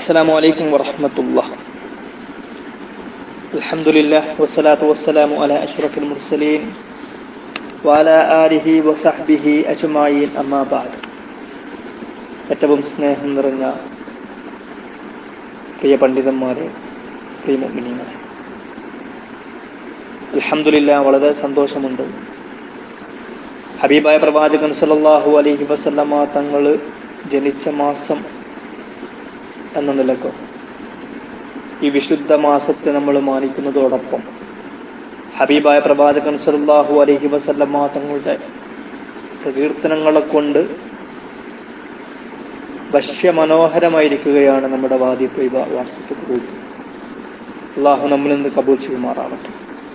السلام عليكم ورحمة الله الحمد لله والصلاة والسلام على أشرف المرسلين وعلى آله وصحبه أجمعين أما بعد ഏറ്റവും സ്നേഹം നിറഞ്ഞ പ്രിയ പണ്ഡിതന്മാരെ പ്രിയ മുഗ്മിനിമാരെ അൽഹംദുലില്ല വളരെ സന്തോഷമുണ്ട് ഹബീബായ പ്രവാചകൻ സല്ലല്ലാഹു അലൈഹി വസല്ലമ തങ്ങൾ ജനിച്ച മാസം എന്ന നിലക്ക് ഈ വിശുദ്ധ മാസത്തെ നമ്മൾ മാനിക്കുന്നതോടൊപ്പം ഹബീബായ പ്രവാചകൻ സല്ലല്ലാഹു അലൈഹി വസല്ലമ തങ്ങളുടെ പ്രകീർത്തനങ്ങളെ കൊണ്ട് വശ്യമനോഹരമായിരിക്കുകയാണ് നമ്മുടെ വാദി ത്വയ്ബ വാർഷിക ഗ്രൂപ്പ് അള്ളാഹു നമ്മിൽ നിന്ന് കബൂൽ ചെയ്യുമാറാവട്ടെ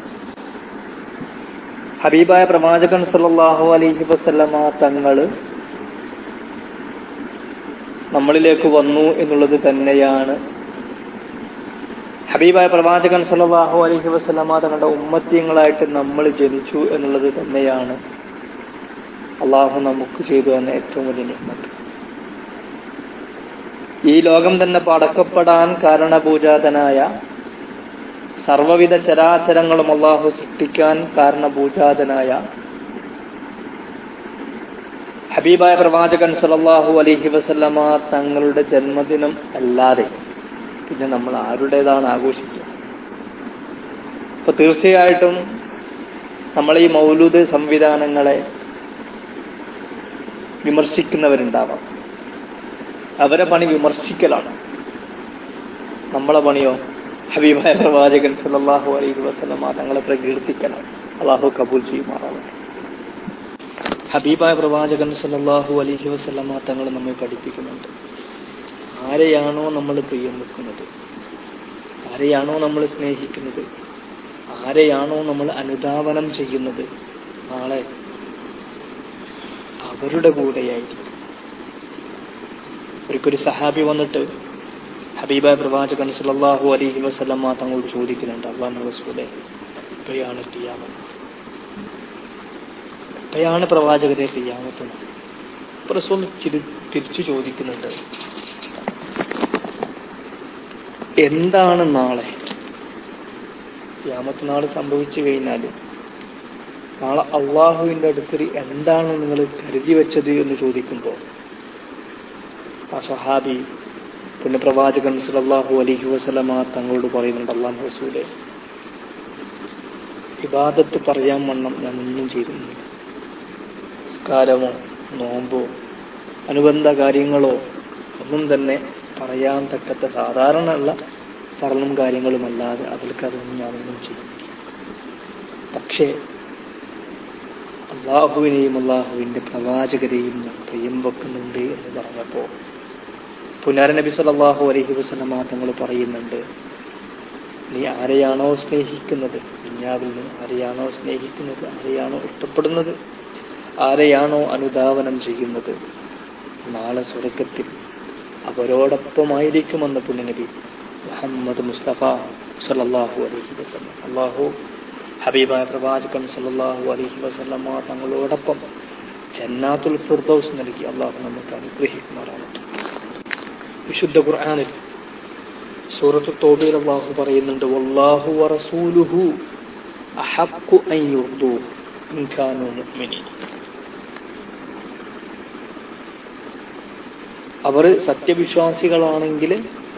ഹബീബായ പ്രവാചകൻ സല്ലല്ലാഹു അലൈഹി വസല്ലമ തങ്ങള് നമ്മളിലേക്ക് വന്നു എന്നുള്ളത് തന്നെയാണ് ഹബീബായ പ്രവാചകൻ സല്ലല്ലാഹു അലൈഹി വസല്ലമ തങ്ങളുടെ ഉമ്മത്യങ്ങളായിട്ട് നമ്മൾ ജനിച്ചു എന്നുള്ളത് തന്നെയാണ് അള്ളാഹു നമുക്ക് ചെയ്തു തന്ന ഏറ്റവും വലിയ നിയമത്ത് ഈ ലോകം തന്നെ പടക്കപ്പെടാൻ കാരണഭൂജാതനായ സർവവിധ ചരാചരങ്ങളും അള്ളാഹു സൃഷ്ടിക്കാൻ കാരണഭൂജാതനായ ഹബീബായ പ്രവാചകൻ സല്ലല്ലാഹു അലൈഹി വസല്ലമ തങ്ങളുടെ ജന്മദിനം അല്ലാതെ പിന്നെ നമ്മൾ ആരുടേതാണ് ആഘോഷിക്കുക അപ്പൊ തീർച്ചയായിട്ടും നമ്മൾ ഈ മൗലൂദ് സംവിധാനങ്ങളെ വിമർശിക്കുന്നവരുണ്ടാവാം അവരെ പണി വിമർശിക്കലാണ് നമ്മളെ പണിയോ ഹബീബായ പ്രവാചകൻ സല്ലല്ലാഹു അലൈഹി വസല്ലമ തങ്ങളെ പ്രകീർത്തിക്കണം അള്ളാഹു കബൂൽ ചെയ്യുമാറാവട്ടെ ഹബീബായ പ്രവാചകൻ സല്ലല്ലാഹു അലൈഹി വസല്ലമ തങ്ങൾ നമ്മെ പഠിപ്പിക്കുന്നുണ്ട് ആരെയാണോ നമ്മൾ പ്രിയം വെക്കുന്നത് ആരെയാണോ നമ്മൾ സ്നേഹിക്കുന്നത് ആരെയാണോ നമ്മൾ അനുധാവനം ചെയ്യുന്നത് നാളെ അവരുടെ കൂടെയായിരിക്കും ഒരിക്കൊരു സഹാബി വന്നിട്ട് ഹബീബായ പ്രവാചകൻ സല്ലല്ലാഹു അലൈഹി വസല്ലമ തങ്ങളോട് ചോദിക്കുന്നുണ്ട് അള്ളാഹു റസൂലെ എപ്പോഴാണ് ഖിയാമത്ത് എപ്പോഴാണ് പ്രവാചകരെ ഖിയാമത്ത് റസൂൽ തിരിച്ചു ചോദിക്കുന്നുണ്ട് എന്താണ് നാളെ ഖിയാമത്ത് നാളെ സംഭവിച്ചു കഴിഞ്ഞാൽ നാളെ അള്ളാഹുവിന്റെ അടുക്കൽ എന്താണ് നിങ്ങൾ കരുതി വെച്ചത് എന്ന് ചോദിക്കുമ്പോൾ ആ സഹാബി പിന്നെ പ്രവാചകൻ സല്ലല്ലാഹു അലൈഹി വസല്ലമ തങ്ങളോട് പറയുന്നുണ്ട് അള്ളാഹു റസൂലെ ഇബാദത്ത് പറയാൻ വണ്ണം ഞാൻ ഒന്നും ചെയ്തിരുന്നില്ല നിസ്കാരമോ നോമ്പോ അനുബന്ധ കാര്യങ്ങളോ ഒന്നും തന്നെ പറയാൻ തക്കത്ത സാധാരണ ഉള്ള ഫറലും കാര്യങ്ങളുമല്ലാതെ അതിൽക്കതൊന്നും ഞാനൊന്നും ചെയ്യും പക്ഷേ അള്ളാഹുവിനെയും അള്ളാഹുവിന്റെ പ്രവാചകരെയും ഞാൻ പ്രിയം വെക്കുന്നുണ്ട് എന്ന് പറഞ്ഞപ്പോൾ പുനാര നബി സല്ലല്ലാഹു അലൈഹി വസല്ലമ തങ്ങൾ പറയുന്നുണ്ട് നീ ആരെയാണോ സ്നേഹിക്കുന്നത് ദുനിയാവിൽ നിന്ന് ആരെയാണോ സ്നേഹിക്കുന്നത് ആരെയാണോ ഇഷ്ടപ്പെടുന്നത് ആരെയാണോ അനുധാവനം ചെയ്യുന്നത് നാളെ സ്വർഗത്തിൽ അവരോടൊപ്പമായിരിക്കുമെന്ന് പുണ്യനബി മുഹമ്മദ് മുസ്തഫ സല്ലല്ലാഹു അലൈഹി വസല്ലം അള്ളാഹു ഹബീബായ പ്രവാചകൻ സല്ലല്ലാഹു അലൈഹി വസല്ലമ തങ്ങളോടൊപ്പം ജന്നാത്തുൽ ഫിർദൗസ് നൽകി അള്ളാഹു നമുക്ക് അനുഗ്രഹിക്കുമാറാവട്ടെ വിശുദ്ധ ഖുർആനിൽ സൂറത്ത് തോബയിൽ അള്ളാഹു പറയുന്നുണ്ട് വല്ലാഹു വറസൂലുഹു അഹഖു അൻ യുർദു ഇൻ കാനൂ മുഅ്മിനീൻ അവർ സത്യവിശ്വാസികളാണെങ്കിൽ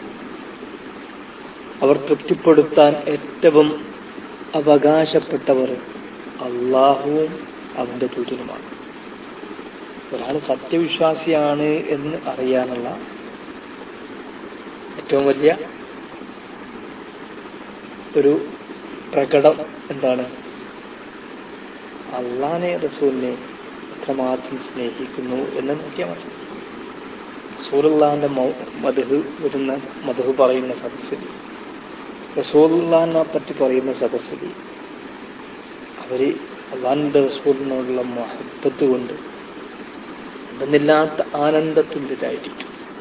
അവർ തൃപ്തിപ്പെടുത്താൻ ഏറ്റവും അവകാശപ്പെട്ടവർ അള്ളാഹുവും അവന്റെ ദൂതനുമാണ് ഒരാൾ സത്യവിശ്വാസിയാണ് എന്ന് അറിയാനുള്ള ഏറ്റവും വലിയ ഒരു പ്രകടം എന്താണ് അള്ളാനെ റസൂലിനെ എത്രമാത്രം സ്നേഹിക്കുന്നു എന്ന് നോക്കിയാൽ മതി റസൂലുള്ളാന്റെ മധു വരുന്ന മധു പറയുന്ന സദസ്സിൽ റസൂലുള്ളാനെ പറ്റി പറയുന്ന സദസ്സിൽ അവര് അള്ളാഹിന്റെ റസൂലിനോടുള്ള മഹത്വത്ത് കൊണ്ട് എന്തെന്നില്ലാത്ത ആനന്ദത്തുള്ളിലായിരിക്കും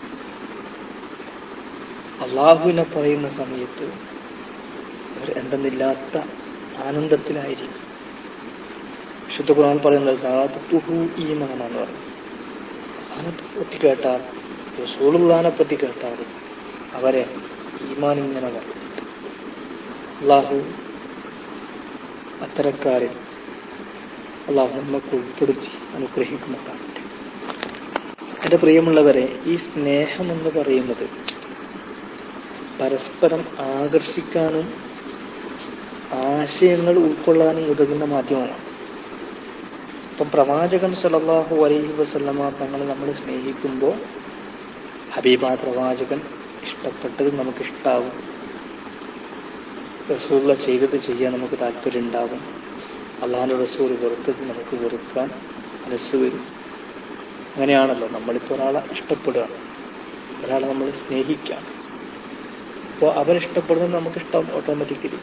അള്ളാഹുവിനെ പറയുന്ന സമയത്ത് അവർ എന്തെന്നില്ലാത്ത ആനന്ദത്തിലായിരിക്കും വിശുദ്ധ ഖുർആൻ പറയുന്നത് സാദത്തുഹു ഈമാനാന്ന് പറഞ്ഞു അതിനെ പറ്റി കേട്ടാൽ റസൂലുള്ളാനെ പറ്റി കേട്ടാൽ അവരെ ഈമാൻ ഇങ്ങനെ വരും അള്ളാഹു അത്തരക്കാരെ അള്ളാഹു നമുക്ക് ഉൾപ്പെടുത്തി അനുഗ്രഹിക്കുമാറാകട്ടെ എൻ്റെ പ്രിയമുള്ളവരെ ഈ സ്നേഹം എന്ന് പറയുന്നത് പരസ്പരം ആകർഷിക്കാനും ആശയങ്ങൾ ഉൾക്കൊള്ളാനും ഉതകുന്ന മാധ്യമമാണ് ഇപ്പം പ്രവാചകൻ സല്ലല്ലാഹു അലൈഹി വസല്ലമ തങ്ങൾ നമ്മൾ സ്നേഹിക്കുമ്പോൾ ഹബീബ പ്രവാചകൻ ഇഷ്ടപ്പെട്ടത് നമുക്ക് ഇഷ്ടാവും റസൂള്ള ചെയ്തത് ചെയ്യാൻ നമുക്ക് താല്പര്യം ഉണ്ടാവും അള്ളാഹാന്റെ റസൂൽ വെറുത്തത് നമുക്ക് വെറുക്കാൻ മനസ്സ് വരും അങ്ങനെയാണല്ലോ നമ്മളിപ്പോൾ ഒരാളെ ഇഷ്ടപ്പെടുകയാണ് ഒരാളെ നമ്മൾ സ്നേഹിക്കാം അപ്പോൾ അവൻ ഇഷ്ടപ്പെടുന്നത് നമുക്ക് ഇഷ്ടം ഓട്ടോമാറ്റിക്കലി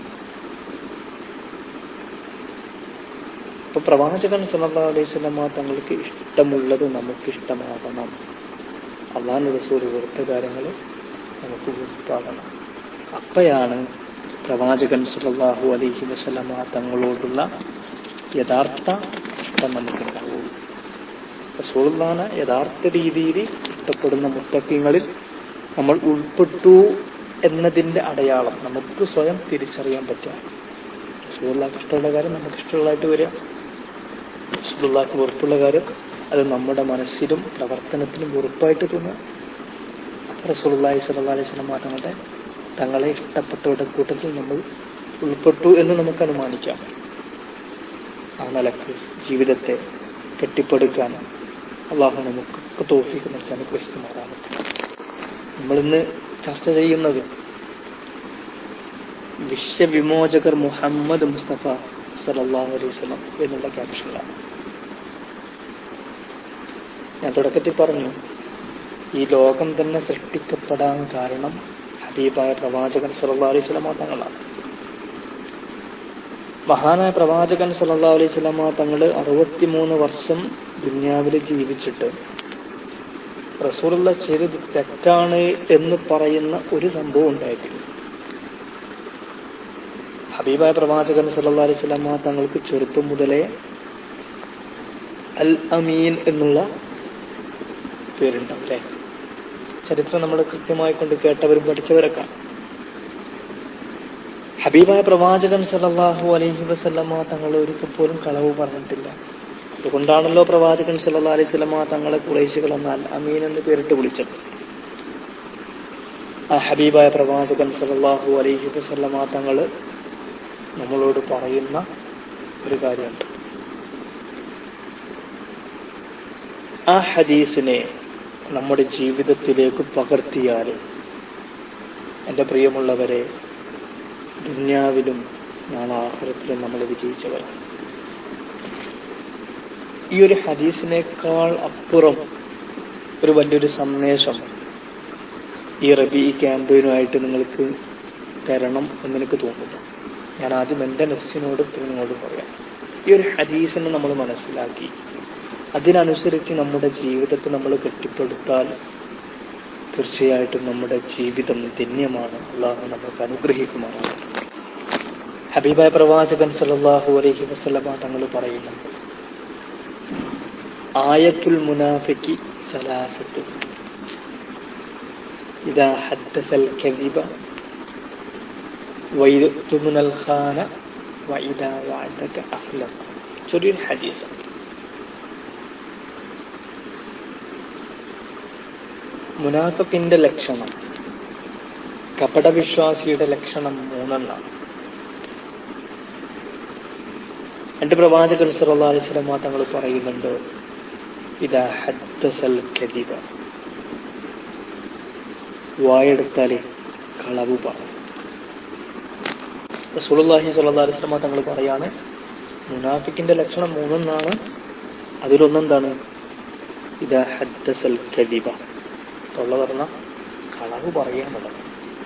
ഇപ്പൊ പ്രവാചകൻ സല്ലല്ലാഹു അലൈഹി വസല്ലമ തങ്ങൾക്ക് ഇഷ്ടമുള്ളത് നമുക്ക് ഇഷ്ടമാകണം അള്ളാഹു റസൂൽ വെറുത്ത കാര്യങ്ങൾ നമുക്ക് വെറുപ്പാകണം അപ്പോഴാണ് പ്രവാചകൻ സല്ലല്ലാഹു അലൈഹി വസല്ലമ തങ്ങളോടുള്ള യഥാർത്ഥ ഇഷ്ടം നമുക്കുണ്ടാവുള്ളൂ റസൂലുള്ളാനെ യഥാർത്ഥ രീതിയിൽ ഇഷ്ടപ്പെടുന്ന മുത്തക്കിങ്ങളിൽ നമ്മൾ ഉൾപ്പെട്ടു എന്നതിന്റെ അടയാളം നമുക്ക് സ്വയം തിരിച്ചറിയാൻ പറ്റുക റസൂലുള്ളാക്ക് ഇഷ്ടമുള്ള കാര്യം നമുക്ക് ഇഷ്ടമുള്ളതായിട്ട് വരിക റസൂലുള്ളാക്ക് വെറുപ്പുള്ള കാര്യം അത് നമ്മുടെ മനസ്സിലും പ്രവർത്തനത്തിലും വെറുപ്പായിട്ട് തോന്നുക റസൂലുള്ളാഹി സ്വല്ലല്ലാഹി അലൈഹി വസല്ലം തങ്ങളുടെ തങ്ങളെ ഇഷ്ടപ്പെട്ടവരുടെ കൂട്ടത്തിൽ നമ്മൾ ഉൾപ്പെട്ടു എന്ന് നമുക്ക് അനുമാനിക്കാം ആ നിലക്ക് ജീവിതത്തെ കെട്ടിപ്പടുക്കാൻ അള്ളാഹു നമുക്ക് തോഫിക്ക് നൽകാൻ അനുഗ്രഹിക്കുമാറാകട്ടെ നമ്മളിന്ന് ചർച്ച ചെയ്യുന്നത് വിശ്വവിമോചകർ മുഹമ്മദ് മുസ്തഫ സലല്ലാഹു അലൈഹി വസല്ലം എന്നുള്ള ക്യാപ്ഷനിലാണ് ഞാൻ തുടക്കത്തിൽ പറഞ്ഞു ഈ ലോകം തന്നെ സൃഷ്ടിക്കപ്പെടാൻ കാരണം ഹബീബായ പ്രവാചകൻ സല്ലല്ലാഹു അലൈഹി വസല്ലമ തങ്ങളാണ് മഹാനായ പ്രവാചകൻ സല്ലല്ലാഹു അലൈഹി വസല്ലമ തങ്ങൾ അറുപത്തിമൂന്ന് വർഷം ദുന്യാവിൽ ജീവിച്ചിട്ട് റസൂലുള്ള ചെയ്തത് തെറ്റാണ് എന്ന് പറയുന്ന ഒരു സംഭവം ഉണ്ടായിട്ടില്ല ഹബീബായ പ്രവാചകൻ സല്ലല്ലാഹു അലൈഹി വസല്ലമ തങ്ങൾക്ക് ചെറുപ്പം മുതലേ അൽ അമീൻ എന്നുള്ള പേരുണ്ടാവും അല്ലേ ചരിത്രം നമ്മൾ കൃത്യമായി കൊണ്ട് കേട്ടവരും പഠിച്ചവരൊക്കെ ഹബീബായ പ്രവാചകൻ സല്ലല്ലാഹു അലൈഹി വസല്ലമ തങ്ങൾ ഒരിക്കൽ പോലും കളവ് പറഞ്ഞിട്ടില്ല അതുകൊണ്ടാണല്ലോ പ്രവാചകൻ സല്ലല്ലാഹു അലൈഹി വസല്ലമ തങ്ങളെ കുറേശികൾ എന്നാൽ അമീൻ എന്ന് പേരിട്ട് വിളിച്ചത് ആ ഹബീബായ പ്രവാചകൻ സല്ലല്ലാഹു അലൈഹി വസല്ലമ തങ്ങൾ നമ്മളോട് പറയുന്ന ഒരു കാര്യമുണ്ട് ആ ഹദീസിനെ നമ്മുടെ ജീവിതത്തിലേക്ക് പകർത്തിയാൽ എൻ്റെ പ്രിയമുള്ളവരെ ദുന്യാവിലും നാളെ ആഹ്റത്തിലും നമ്മൾ വിജയിച്ചവരാണ് ഈ ഒരു ഹദീസിനേക്കാൾ അപ്പുറം ഒരു വലിയൊരു സന്ദേശം ഈ റബി ക്യാമ്പയിനുമായിട്ട് നിങ്ങൾക്ക് തരണം എന്ന് എനിക്ക് തോന്നുന്നു ഞാൻ ആദ്യം എൻ്റെ നെഫ്സിനോട് നിങ്ങളോട് പറയാം ഈ ഒരു ഹദീസിനെ നമ്മൾ മനസ്സിലാക്കി അതിനനുസരിച്ച് നമ്മുടെ ജീവിതത്തെ നമ്മൾ കെട്ടിപ്പടുത്താൽ തീർച്ചയായിട്ടും നമ്മുടെ ജീവിതം ധന്യമാണ് അള്ളാഹു നമുക്ക് അനുഗ്രഹിക്കുമാറാണ് ഹബീബായ പ്രവാചകൻ സല്ലല്ലാഹു അലൈഹി വസല്ലമ തങ്ങൾ പറയുന്നു ആയത്തുൽ മുനാഫിക്കി സലാസത്തു ഇതാ ഹദ്ദസൽ കദിബ വൈദുമുനൽ ഖാന വഇദാ വഅദക അഖ്ലഖ ചെറിയൊരു ഹദീസാണ് മുനാഫിക്കിന്റെ ലക്ഷണം കപടവിശ്വാസിയുടെ ലക്ഷണം മൂന്നെണ്ണാണ് എന്റെ പ്രവാചകൻ സല്ലല്ലാഹു അലൈഹി വസല്ലം തങ്ങൾ പറയുന്നുണ്ട് ഇതാ ഹദ്ദസൽ കദിബ വായെടുത്താലേ കളവ് പറയും റസൂലുള്ളാഹി സ്വല്ലല്ലാഹു അലൈഹി വസല്ലം തങ്ങൾ പറയാണ് മുനാഫിക്കിന്റെ ലക്ഷണം മൂന്നെണ്ണാണ് അതിലൊന്നെന്താണ് ഇതാ ഹദ്ദസൽ കദിബ തൊള്ള പറഞ്ഞ കളവ് പറയാനുള്ളത്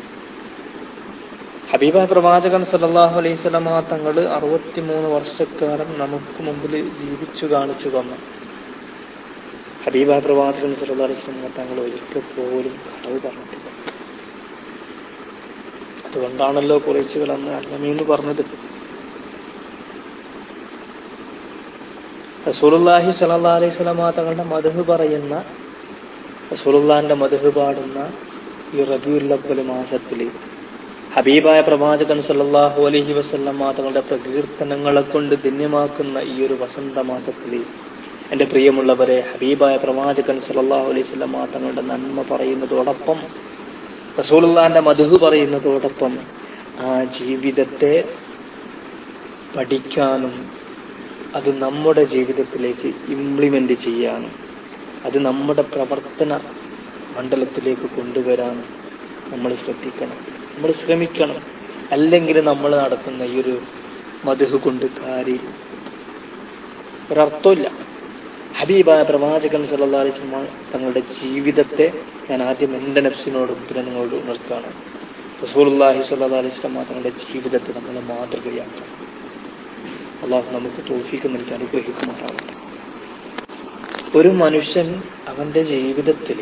ഹബീബ പ്രവാചകൻ സല്ലല്ലാഹു അലൈഹി സ്വലമ തങ്ങൾ അറുപത്തിമൂന്ന് വർഷക്കാലം നമുക്ക് മുമ്പിൽ ജീവിച്ചു കാണിച്ചു തന്നു ഹബീബ പ്രവാചകൻ സല്ലല്ലാഹു അലൈഹി സ്വലമ തങ്ങൾ ഒരിക്കൽ പോലും കളവ് പറഞ്ഞിട്ടില്ല അതുകൊണ്ടാണല്ലോ കുറേശികൾ അന്ന് അല്ലമീന്ന് പറഞ്ഞത് റസൂലുള്ളാഹി സ്വല്ലല്ലാഹു അലൈഹി സ്വലമ തങ്ങളുടെ മധു പറയുന്ന റസൂലുള്ളാന്റെ മധു പാടുന്ന ഈ റബിയുല്ലവൽ മാസത്തിൽ ഹബീബായ പ്രവാചകൻ സല്ലല്ലാഹു അലൈഹി വസല്ലം തങ്ങളുടെ പ്രകീർത്തനങ്ങളെ കൊണ്ട് ധന്യമാക്കുന്ന ഈ ഒരു വസന്ത മാസത്തിൽ എൻ്റെ പ്രിയമുള്ളവരെ ഹബീബായ പ്രവാചകൻ സല്ലല്ലാഹു അലൈഹി വസല്ലം തങ്ങളുടെ നന്മ പറയുന്നതോടൊപ്പം റസൂലുള്ളാന്റെ മധു പറയുന്നതോടൊപ്പം ആ ജീവിതത്തെ പഠിക്കാനും അത് നമ്മുടെ ജീവിതത്തിലേക്ക് ഇംപ്ലിമെന്റ് ചെയ്യാനും അത് നമ്മുടെ പ്രവർത്തന മണ്ഡലത്തിലേക്ക് കൊണ്ടുവരാനും നമ്മൾ ശ്രദ്ധിക്കണം നമ്മൾ ശ്രമിക്കണം അല്ലെങ്കിൽ നമ്മൾ നടത്തുന്ന ഈ ഒരു മധു കൊണ്ട് കാര്യം ഒരർത്ഥമില്ല ഹബീബായ പ്രവാചകൻ സല്ലല്ലാഹു അലൈഹി വസല്ലം തങ്ങളുടെ ജീവിതത്തെ ഞാൻ ആദ്യം എൻ്റെ നഫ്സിനോടും പിന്നെ നിങ്ങളോട് ഉണർത്താണ് റസൂലുള്ളാഹി സ്വല്ലല്ലാഹു അലൈഹി വസല്ലം തങ്ങളുടെ ജീവിതത്തെ നമ്മൾ മാതൃകയാക്കണം അള്ളാഹു നമുക്ക് തോഫിക്ക് നൽകി അനുഗ്രഹിക്കുമാറാവട്ടെ ഒരു മനുഷ്യൻ അവന്റെ ജീവിതത്തിൽ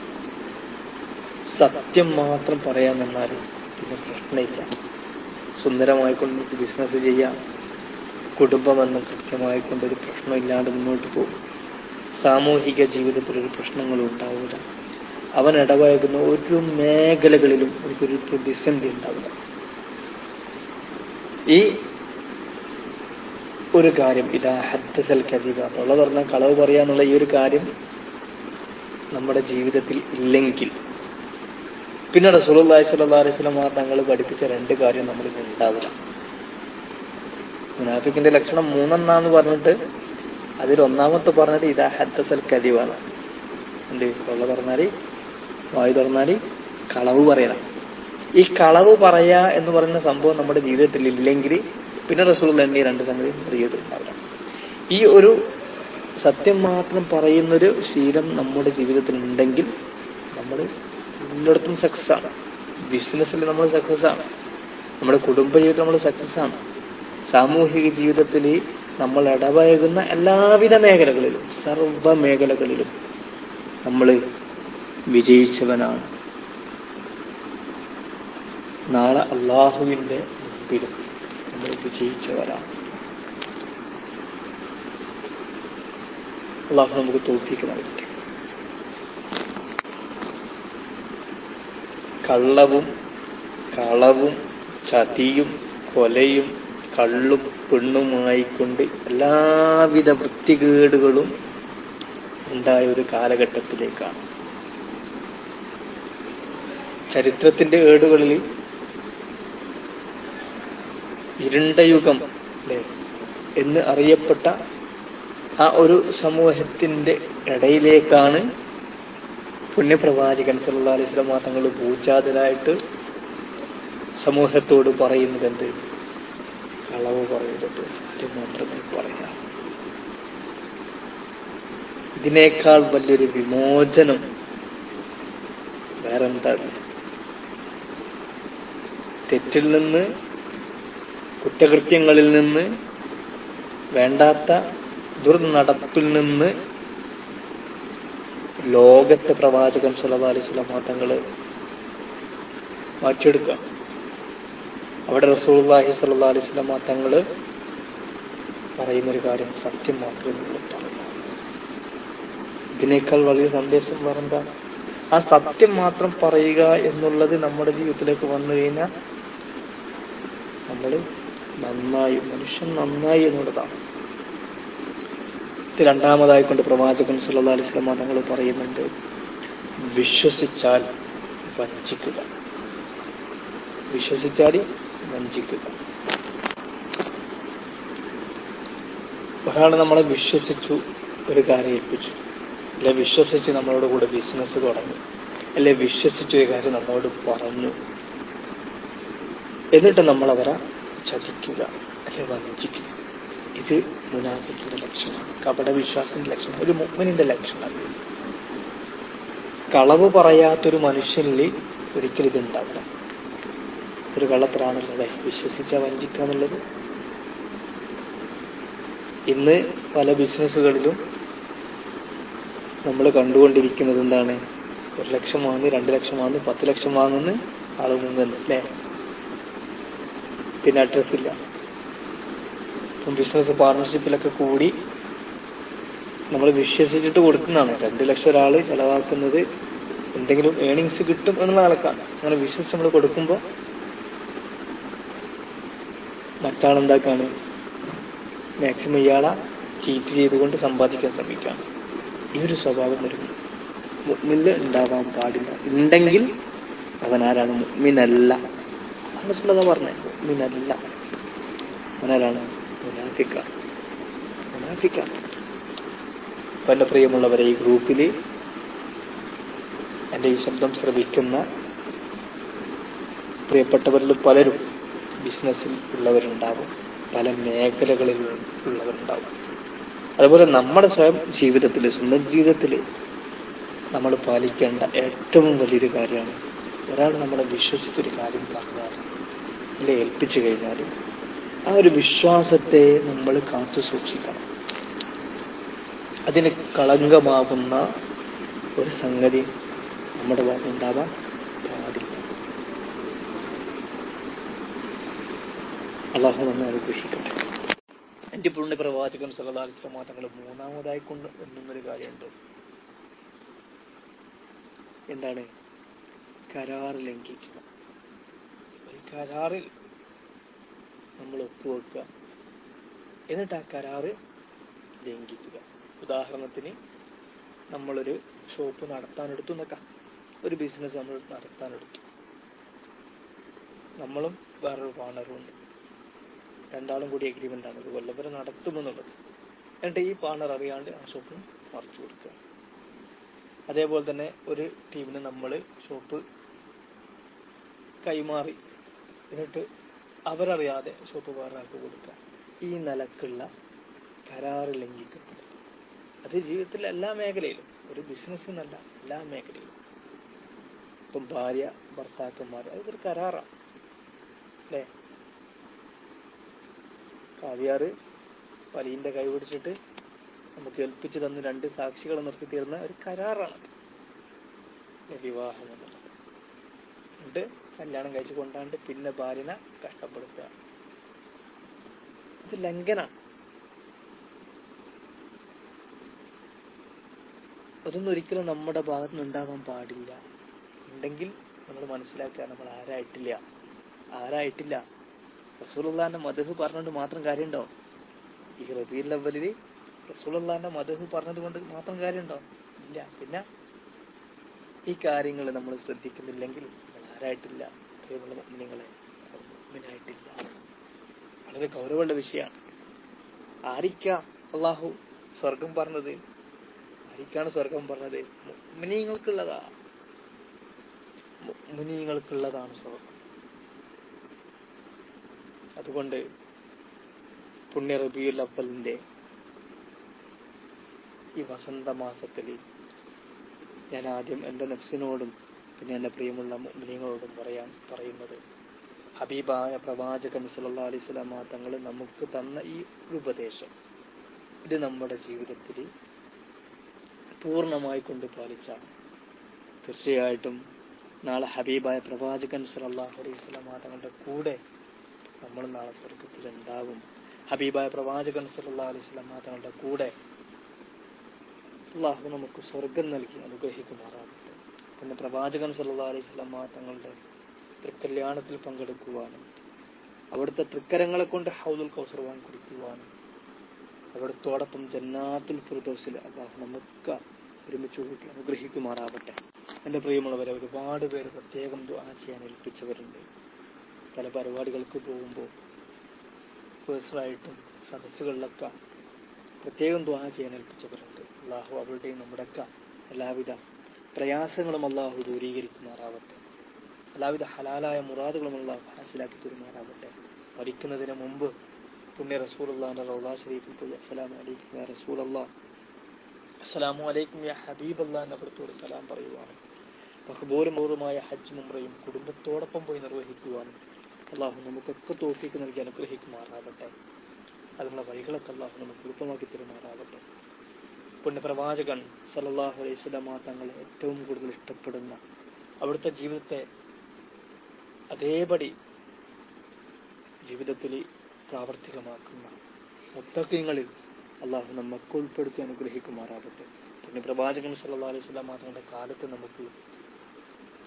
സത്യം മാത്രം പറയാൻ നിന്നാൽ പിന്നെ പ്രശ്നമില്ല സുന്ദരമായിക്കൊണ്ട് ബിസിനസ് ചെയ്യാം കുടുംബമെന്ന് കൃത്യമായിക്കൊണ്ട് ഒരു പ്രശ്നമില്ലാതെ മുന്നോട്ട് പോകും സാമൂഹിക ജീവിതത്തിൽ ഒരു പ്രശ്നങ്ങളും ഉണ്ടാവില്ല അവൻ ഇടപഴകുന്ന ഒരു മേഖലകളിലും ഒരു പ്രതിസന്ധി ഉണ്ടാവില്ല ഈ ഒരു കാര്യം ഇതാ ഹദ്സൽ കദീബ തൊള്ള പറഞ്ഞ കളവ് പറയാന്നുള്ള ഈ ഒരു കാര്യം നമ്മുടെ ജീവിതത്തിൽ ഇല്ലെങ്കിൽ പിന്നെ റസൂലുള്ളാഹി സ്വല്ലല്ലാഹു അലൈഹി വസല്ലം തങ്ങൾ പഠിപ്പിച്ച രണ്ട് കാര്യം നമ്മളിൽ ഉണ്ടാവില്ല മുനാഫിക്കിന്റെ ലക്ഷണം മൂന്നെണ്ണാന്ന് പറഞ്ഞിട്ട് അതിൽ ഒന്നാമത്തെ പറഞ്ഞത് ഇതാ ഹദ്സൽ കദീബാണ് എന്ത് തൊള്ള പറഞ്ഞാല് വായു തുറന്നാല് കളവ് പറയണം ഈ കളവ് പറയാ എന്ന് പറയുന്ന സംഭവം നമ്മുടെ ജീവിതത്തിൽ ഇല്ലെങ്കിൽ പിന്നെ റസൂൽ എന്നീ രണ്ട് സംഗതി അറിയതുണ്ടാവില്ല ഈ ഒരു സത്യം മാത്രം പറയുന്നൊരു ശീലം നമ്മുടെ ജീവിതത്തിൽ ഉണ്ടെങ്കിൽ നമ്മൾ എല്ലായിടത്തും സക്സസ് ആണ് ബിസിനസ്സിൽ നമ്മൾ സക്സസ് ആണ് നമ്മുടെ കുടുംബ ജീവിതത്തിൽ നമ്മൾ സക്സസ് ആണ് സാമൂഹിക ജീവിതത്തിൽ നമ്മൾ ഇടപഴകുന്ന എല്ലാവിധ മേഖലകളിലും സർവ മേഖലകളിലും നമ്മൾ വിജയിച്ചവനാണ് നാളെ അള്ളാഹുവിന്റെ മുമ്പിലും നമ്മൾ വിജയിച്ചവരാണ് അള്ളാഹു നമുക്ക് തോൽപ്പിക്ക് നൽകട്ടെ കള്ളവും കളവും ചതിയും കൊലയും കള്ളും പെണ്ണുമായിക്കൊണ്ട് എല്ലാവിധ വൃത്തികേടുകളും ഉണ്ടായ ഒരു കാലഘട്ടത്തിലേക്കാണ് ചരിത്രത്തിന്റെ ഏടുകളിൽ ഇരുണ്ടയുഗം അല്ലേ എന്ന് അറിയപ്പെട്ട ആ ഒരു സമൂഹത്തിന്റെ ഇടയിലേക്കാണ് പുണ്യപ്രവാചകൻ സല്ലല്ലാഹു അലൈഹി വസല്ലം തങ്ങൾ പൂജാതരായിട്ട് സമൂഹത്തോട് പറയുന്നത് എന്ത് കളവ് പറയരുത് സത്യം മാത്രമേ പറയാം ഇതിനേക്കാൾ വലിയൊരു വിമോചനം വേറെന്താ തെറ്റിൽ നിന്ന് കുറ്റകൃത്യങ്ങളിൽ നിന്ന് വേണ്ടാത്ത ദുർനടപ്പിൽ നിന്ന് ലോകത്തെ പ്രവാചകൻ സല്ലല്ലാഹു അലൈഹി വസല്ലം തങ്ങൾ മാറ്റിയെടുക്കുക അവിടെ റസൂലുള്ളാഹി സ്വല്ലല്ലാഹു അലൈഹി വസല്ലം തങ്ങൾ പറയുന്നൊരു കാര്യം സത്യം മാത്രമേ നിങ്ങൾ പറയൂ ഇതിനേക്കാൾ വലിയ സന്ദേശം വേറെന്താ ആ സത്യം മാത്രം പറയുക എന്നുള്ളത് നമ്മുടെ ജീവിതത്തിലേക്ക് വന്നു കഴിഞ്ഞാൽ നമ്മൾ നന്നായി മനുഷ്യൻ നന്നായി എന്നുള്ളതാണ് ഇത് രണ്ടാമതായി കൊണ്ട് പ്രവാചകൻ സല്ലല്ലാഹു അലൈഹി വസല്ലം തങ്ങൾ പറയുന്നുണ്ട് വിശ്വസിച്ചാൽ വഞ്ചിക്കുക വിശ്വസിച്ചാൽ വഞ്ചിക്കുക ഒരാൾ നമ്മളെ വിശ്വസിച്ചു ഒരു കാര്യം ഏൽപ്പിച്ചു അല്ലെ വിശ്വസിച്ച് നമ്മളോട് കൂടെ ബിസിനസ് തുടങ്ങി അല്ലെ വിശ്വസിച്ച് ഒരു കാര്യം നമ്മളോട് പറഞ്ഞു എന്നിട്ട് നമ്മൾ അവരെ ചതിക്കുക അല്ലെ വഞ്ചിക്കുക ഇത് മുനാഫിക്കിന്റെ ലക്ഷണമാണ് കപട വിശ്വാസത്തിന്റെ ലക്ഷണം ഒരു മുഗ്മിനിന്റെ ലക്ഷണം കളവ് പറയാത്തൊരു മനുഷ്യനിൽ ഒരിക്കലും ഇതുണ്ടാവില്ല ഒരു കള്ളത്തരാണല്ലോ അല്ലെ വിശ്വസിച്ച വഞ്ചിക്കുക എന്നുള്ളത് ഇന്ന് പല ബിസിനസ്സുകളിലും നമ്മൾ കണ്ടുകൊണ്ടിരിക്കുന്നത് എന്താണ് ഒരു ലക്ഷം വാങ്ങി രണ്ട് ലക്ഷം വാങ്ങി പത്ത് ലക്ഷം വാങ്ങുന്ന ആള് മുങ്ങുന്നു അല്ലേ പിന്നെ അഡ്രസ് ഇല്ല ഇപ്പം ബിസിനസ് പാർട്ണർഷിപ്പിലൊക്കെ കൂടി നമ്മൾ വിശ്വസിച്ചിട്ട് കൊടുക്കുന്നതാണ് രണ്ട് ലക്ഷം ഒരാൾ ചെലവാക്കുന്നത് എന്തെങ്കിലും ഏണിങ്സ് കിട്ടും എന്നുള്ള നിലക്കാണ് അങ്ങനെ വിശ്വസിച്ച് നമ്മൾ കൊടുക്കുമ്പോൾ മറ്റാളെന്താക്കാണ് മാക്സിമം ഇയാളെ ചീറ്റ് ചെയ്തുകൊണ്ട് സമ്പാദിക്കാൻ ശ്രമിക്കുകയാണ് ഈ ഒരു സ്വഭാവം ഒരു മുമ്മില് ഉണ്ടാവാൻ പാടില്ല ഉണ്ടെങ്കിൽ അവൻ ആരാണ് മുമ്മിനല്ല മനസ്സിലതാ പറഞ്ഞേ മുമ്മിനല്ല അവനാരാണ് മുനാഫിക്ക മുനാഫിക്ക അപ്പൊ എന്റെ പ്രിയമുള്ളവരെ ഈ ഗ്രൂപ്പിൽ എന്റെ ഈ ശബ്ദം ശ്രവിക്കുന്ന പ്രിയപ്പെട്ടവരിൽ പലരും ബിസിനസ്സിൽ ഉള്ളവരുണ്ടാവും പല മേഖലകളിൽ ഉള്ളവരുണ്ടാവും അതുപോലെ നമ്മുടെ സ്വയം ജീവിതത്തിൽ സ്വന്തം ജീവിതത്തിൽ നമ്മൾ പാലിക്കേണ്ട ഏറ്റവും വലിയൊരു കാര്യമാണ് ഒരാൾ നമ്മളെ വിശ്വസിച്ചൊരു കാര്യം പറഞ്ഞാൽ അല്ലെ ഏൽപ്പിച്ചു കഴിഞ്ഞാൽ ആ ഒരു വിശ്വാസത്തെ നമ്മൾ കാത്തു സൂക്ഷിക്കണം അതിന് കളങ്കമാകുന്ന ഒരു സംഗതി നമ്മുടെ ഭാഗം ഉണ്ടാവാൻ പാടില്ല അള്ളാഹു നമ്മെ അനുഗ്രഹിക്കട്ടെ എന്റെ പുണ്യ പ്രവാചകൻ സലതാലിസ്ലമാ തങ്ങൾ മൂന്നാമതായി കൊണ്ട് എണ്ണുന്നൊരു കാര്യമുണ്ട് എന്താണ് കരാർ ലംഘിക്കുക ഒരു കരാറിൽ നമ്മൾ ഒപ്പുവെക്കുക എന്നിട്ട് ആ കരാറ് ലംഘിക്കുക ഉദാഹരണത്തിന് നമ്മളൊരു ഷോപ്പ് നടത്താനെടുത്തു നോക്കാം ഒരു ബിസിനസ് നമ്മൾ നടത്താനെടുത്തു നമ്മളും വേറൊരു പാർട്ണറും ഉണ്ട് രണ്ടാളും കൂടി അഗ്രിമെന്റ് ആണ് ഇത് കൊല്ലവരെ നടത്തുമെന്നുള്ളത് എന്നിട്ട് ഈ പാർട്ണർ അറിയാണ്ട് ആ ഷോപ്പിന് മറിച്ചു കൊടുക്കുക അതേപോലെ തന്നെ ഒരു ടീമിന് നമ്മൾ ഷോപ്പ് കൈമാറി എന്നിട്ട് അവരറിയാതെ ഷോപ്പ് വേറെ ആൾക്ക് കൊടുക്കുക ഈ നിലക്കുള്ള കരാറ് ലംഘിക്കപ്പെടും അത് ജീവിതത്തിലെ എല്ലാ മേഖലയിലും ഒരു ബിസിനസ് എന്നല്ല എല്ലാ മേഖലയിലും ഇപ്പം ഭാര്യ ഭർത്താക്കന്മാർ അതൊരു കരാറാണ് അല്ലേ കാവ്യാറ് വലിയന്റെ കൈ പിടിച്ചിട്ട് നമുക്ക് ഏൽപ്പിച്ചു തന്ന് രണ്ട് സാക്ഷികളെ നിർത്തി തീർന്ന ഒരു കരാറാണ് വിവാഹം എന്നുള്ളത് എന്നിട്ട് കല്യാണം കഴിച്ചു കൊണ്ടാണ്ട് പിന്നെ ഭാര്യനെ കഷ്ടപ്പെടുത്തുക ഇത് ലംഘനാണ് അതൊന്നും ഒരിക്കലും നമ്മുടെ ഭാഗത്ത് നിന്ന് ഉണ്ടാവാൻ പാടില്ല ഉണ്ടെങ്കിൽ നമ്മൾ മനസ്സിലാക്കുക നമ്മൾ ആരായിട്ടില്ല ആരായിട്ടില്ല റസൂലുള്ളാന്റെ മധു പറഞ്ഞുകൊണ്ട് മാത്രം കാര്യമുണ്ടോ ഈ റബീൽ അവലില് റസൂലുള്ളാന്റെ മധു പറഞ്ഞത് കൊണ്ട് മാത്രം കാര്യമുണ്ടോ ഇല്ല പിന്നെ ഈ കാര്യങ്ങൾ നമ്മൾ ശ്രദ്ധിക്കുന്നില്ലെങ്കിൽ നമ്മൾ ആരായിട്ടില്ല പ്രിയമുള്ള മുഗ്മിനിങ്ങളെ മുഗ്മിനായിട്ടില്ല വളരെ ഗൗരവമുള്ള വിഷയമാണ് ആരിക്ക അള്ളാഹു സ്വർഗം പറഞ്ഞത് ആരിക്കാണ് സ്വർഗം പറഞ്ഞത് മുനിങ്ങൾക്കുള്ളതാ മുനിങ്ങൾക്കുള്ളതാണ് സ്വർഗം അതുകൊണ്ട് പുണ്യ റബിയുൽ അവലിന്റെ ഈ വസന്തമാസത്തിൽ ഞാൻ ആദ്യം എൻ്റെ നഫ്സിനോടും പിന്നെ എൻ്റെ പ്രിയമുള്ള മുസ്ലിങ്ങളോടും പറയാൻ പറയുന്നത് ഹബീബായ പ്രവാചകൻ സല്ലല്ലാഹു അലൈഹി വസല്ലമ തങ്ങൾ നമുക്ക് തന്ന ഈ ഒരു ഉപദേശം ഇത് നമ്മുടെ ജീവിതത്തിൽ പൂർണ്ണമായി കൊണ്ട് പാലിച്ചാൽ തീർച്ചയായിട്ടും നാളെ ഹബീബായ പ്രവാചകൻ സല്ലല്ലാഹു അലൈഹി വസല്ലമ തങ്ങളുടെ കൂടെ നമ്മൾ നാളെ സ്വർഗത്തിൽ ഉണ്ടാകും ഹബീബായ പ്രവാചകൻ സല്ലല്ലാഹു അലൈഹി വസല്ലമ തങ്ങളുടെ കൂടെ അള്ളാഹു നമുക്ക് സ്വർഗം നൽകി അനുഗ്രഹിക്കുമാറാകട്ടെ പിന്നെ പ്രവാചകൻ സല്ലല്ലാഹു അലൈഹി വസല്ലമ തങ്ങളുടെ തൃക്കല്യാണത്തിൽ പങ്കെടുക്കുവാനും അവിടുത്തെ തൃക്കരങ്ങളെ കൊണ്ട് ഹൗദുൽ കൗസർ വാങ്ങി കുടിക്കുവാനും അവിടത്തോടൊപ്പം ജന്നാത്തുൽ ഫിർദൗസിൽ അള്ളാഹു നമുക്ക് ഒരുമിച്ച് കൂട്ടി അനുഗ്രഹിക്കുമാറാകട്ടെ എൻ്റെ പ്രിയമുള്ളവരെ ഒരുപാട് പേര് പ്രത്യേകം ദുആ ചെയ്യാൻ ഏൽപ്പിച്ചവരുണ്ട് പല പരിപാടികൾക്ക് പോകുമ്പോൾ പേഴ്സണലായിട്ടും സദസ്സുകളിലൊക്കെ പ്രത്യേകം ദ്വാ ചെയ്യാൻ ഏൽപ്പിച്ചവരുണ്ട് അള്ളാഹു അവരുടെയും നമ്മുടെയൊക്കെ എല്ലാവിധ പ്രയാസങ്ങളും അള്ളാഹു ദൂരീകരിക്കുമാറാവട്ടെ എല്ലാവിധ ഹലാലായ മുറാദുകളും അള്ളാഹു ഹാസിലാക്കി തരുമാറാവട്ടെ മരിക്കുന്നതിന് മുമ്പ് പുണ്യ റസൂൽ അള്ളാഹിന്റെ റൗദാ ഷരീഫിൽ പോയി അസ്സലാമു അലൈക്കും യാ റസൂൽ അള്ളാഹ് അസ്സലാമു അലൈക്കും യാ ഹബീബ് അള്ളാഹ് എന്നവിടത്തോട് സലാം പറയുവാനും മഹബൂലും പൂർവമായ ഹജ്ജ് മുമ്രയും കുടുംബത്തോടൊപ്പം പോയി നിർവഹിക്കുവാനും അള്ളാഹു നമുക്കൊക്കെ തോഫിക്ക് നൽകി അനുഗ്രഹിക്കുമാറാവട്ടെ അതിനുള്ള വഴികളൊക്കെ അള്ളാഹു നമുക്ക് എളുപ്പമാക്കി തരുമാറാവട്ടെ പുണ്യപ്രവാചകൻ സല്ലല്ലാഹു അലൈഹി സ്വലമ തങ്ങളെ ഏറ്റവും കൂടുതൽ ഇഷ്ടപ്പെടുന്ന അവിടുത്തെ ജീവിതത്തെ അതേപടി ജീവിതത്തിൽ പ്രാവർത്തികമാക്കുന്ന മുത്തക്കങ്ങളിൽ അള്ളാഹു നമുക്ക് ഉൾപ്പെടുത്തി അനുഗ്രഹിക്കുമാറാവട്ടെ പുണ്യപ്രവാചകൻ സല്ലല്ലാഹു അലൈഹി സ്വലമ തങ്ങളുടെ കാലത്ത് നമുക്ക്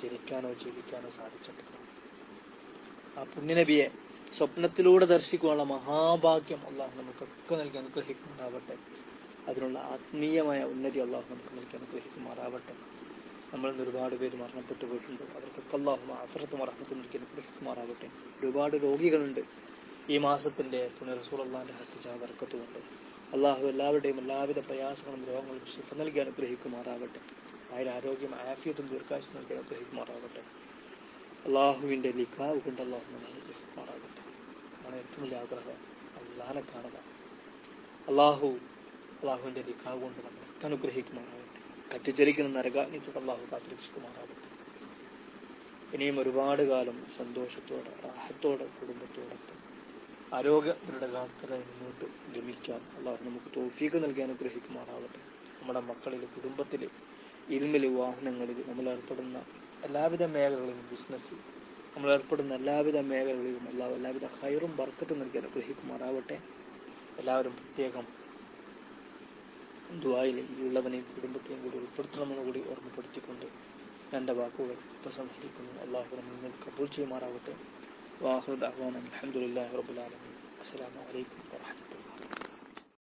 ജനിക്കാനോ ജീവിക്കാനോ സാധിച്ചിട്ടില്ല ആ പുണ്യനബിയെ സ്വപ്നത്തിലൂടെ ദർശിക്കുവാനുള്ള മഹാഭാഗ്യം അള്ളാഹു നമുക്കൊക്കെ നൽകി അനുഗ്രഹിക്കുമാറാവട്ടെ അതിനുള്ള ആത്മീയമായ ഉന്നതി അള്ളാഹു നമുക്ക് നൽകി അനുഗ്രഹിക്കുമാറാവട്ടെ നമ്മളിൽ നിന്ന് ഒരുപാട് പേര് മരണപ്പെട്ടു പോയിട്ടുണ്ട് അവർക്കൊക്കെ അള്ളാഹു അഫറത്ത് മറഹത്ത് നൽകി അനുഗ്രഹിക്കുമാറാവട്ടെ ഒരുപാട് രോഗികളുണ്ട് ഈ മാസത്തിന്റെ പുനർസൂറല്ലാന്റെ ഹത്തിജ വർക്കത്തുകൊണ്ട് അള്ളാഹു എല്ലാവരുടെയും എല്ലാവിധ പ്രയാസങ്ങളും രോഗങ്ങളും ശിഫ നൽകി അനുഗ്രഹിക്കുമാറാവട്ടെ ആയിര ആരോഗ്യം ആഫിയത്തും ദീർഘാശം നൽകി അനുഗ്രഹിക്കുമാറാവട്ടെ അള്ളാഹുവിന്റെ ലിഖാവ് കൊണ്ട് അള്ളാഹു നമ്മെ അനുഗ്രഹിക്കുമാറാവട്ടെ നമ്മുടെ ഏറ്റവും വലിയ ആഗ്രഹം അള്ളാഹിനെ കാണുക അള്ളാഹു അള്ളാഹുവിന്റെ ലിഖാവ് കൊണ്ട് നമ്മളെ അനുഗ്രഹിക്കുമാറാവട്ടെ കത്തിച്ചരിക്കുന്ന നരകാഗ്നിത്തോട് അള്ളാഹു കാത്തിരക്ഷിക്കുമാറാവട്ടെ ഇനിയും ഒരുപാട് കാലം സന്തോഷത്തോടെ റാഹത്തോടെ കുടുംബത്തോടൊപ്പം ആരോഗ്യങ്ങളുടെ കാലത്തിലെ മുന്നോട്ട് ഗമിക്കാൻ അള്ളാഹു നമുക്ക് തോഫീക്ക് നൽകി അനുഗ്രഹിക്കുമാറാവട്ടെ നമ്മുടെ മക്കളിൽ കുടുംബത്തിൽ ഇരുമിൽ വാഹനങ്ങളിൽ നമ്മൾ ഏർപ്പെടുന്ന എല്ലാവിധ മേഖലകളിലും ബിസിനസ് നമ്മൾ ഏർപ്പെടുന്ന എല്ലാവിധ മേഖലകളിലും അള്ളാഹു എല്ലാവിധ ഹൈറും ബർക്കത്തും നൽകി അനുഗ്രഹിക്കുമാറാവട്ടെ എല്ലാവരും പ്രത്യേകം ദുബായിൽ ഈ ഉള്ളവനെയും കുടുംബത്തെയും കൂടി ഉൾപ്പെടുത്തണമെന്ന് കൂടി ഓർമ്മപ്പെടുത്തിക്കൊണ്ട് എൻ്റെ വാക്കുകൾ ഉപസംഹരിക്കുന്നു അള്ളാഹു നമ്മൾ കബൂൽ ചെയ്യുമാറാവട്ടെ വാഹുദ് അഹ്വാൻ അലഹമുല്ലാ റബുലാലമി അസ്സാം വലൈക്കും